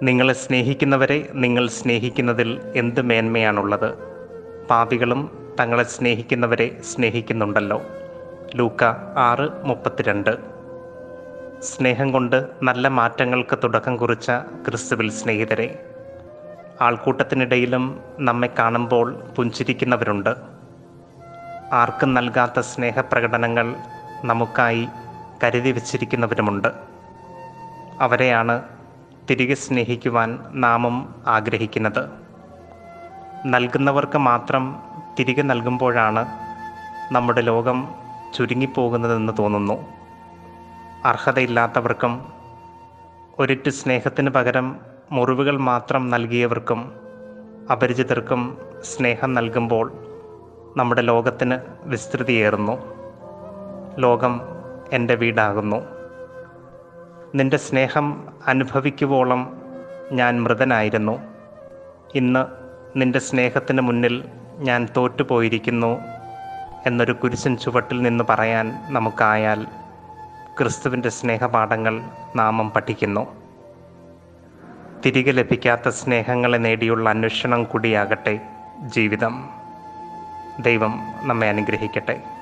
നിങ്ങളെ സ്നേഹിക്കുന്നവരെ നിങ്ങൾ സ്നേഹിക്കുന്നതിൽ എന്ത് മേന്മയാണുള്ളത് പാപികളും തങ്ങളെ സ്നേഹിക്കുന്നവരെ സ്നേഹിക്കുന്നുണ്ടല്ലോ ലൂക്ക ആറ് മുപ്പത്തിരണ്ട് സ്നേഹം കൊണ്ട് നല്ല മാറ്റങ്ങൾക്ക് തുടക്കം കുറിച്ച ക്രിസ്തുവിൽ സ്നേഹിതരെ ആൾക്കൂട്ടത്തിനിടയിലും നമ്മെ കാണുമ്പോൾ പുഞ്ചിരിക്കുന്നവരുണ്ട് ആർക്കും നൽകാത്ത സ്നേഹപ്രകടനങ്ങൾ നമുക്കായി കരുതി വച്ചിരിക്കുന്നവരുമുണ്ട് അവരെയാണ് തിരികെ സ്നേഹിക്കുവാൻ നാമും ആഗ്രഹിക്കുന്നത് നൽകുന്നവർക്ക് മാത്രം തിരികെ നൽകുമ്പോഴാണ് നമ്മുടെ ലോകം ചുരുങ്ങിപ്പോകുന്നതെന്ന് തോന്നുന്നു അർഹതയില്ലാത്തവർക്കും ഒരിറ്റ് സ്നേഹത്തിന് പകരം മുറിവുകൾ മാത്രം നൽകിയവർക്കും അപരിചിതർക്കും സ്നേഹം നൽകുമ്പോൾ നമ്മുടെ ലോകത്തിന് വിസ്തൃതിയേറുന്നു ലോകം എൻ്റെ വീടാകുന്നു നിന്റെ സ്നേഹം അനുഭവിക്കുവോളം ഞാൻ മൃതനായിരുന്നു ഇന്ന് നിന്റെ സ്നേഹത്തിന് മുന്നിൽ ഞാൻ തോറ്റുപോയിരിക്കുന്നു എന്നൊരു കുരിശൻ ചുവട്ടിൽ നിന്ന് പറയാൻ നമുക്കായാൽ ക്രിസ്തുവിൻ്റെ സ്നേഹപാഠങ്ങൾ നാമം പഠിക്കുന്നു തിരികെ ലഭിക്കാത്ത സ്നേഹങ്ങളെ നേടിയുള്ള അന്വേഷണം കൂടിയാകട്ടെ ജീവിതം ദൈവം നമ്മെ അനുഗ്രഹിക്കട്ടെ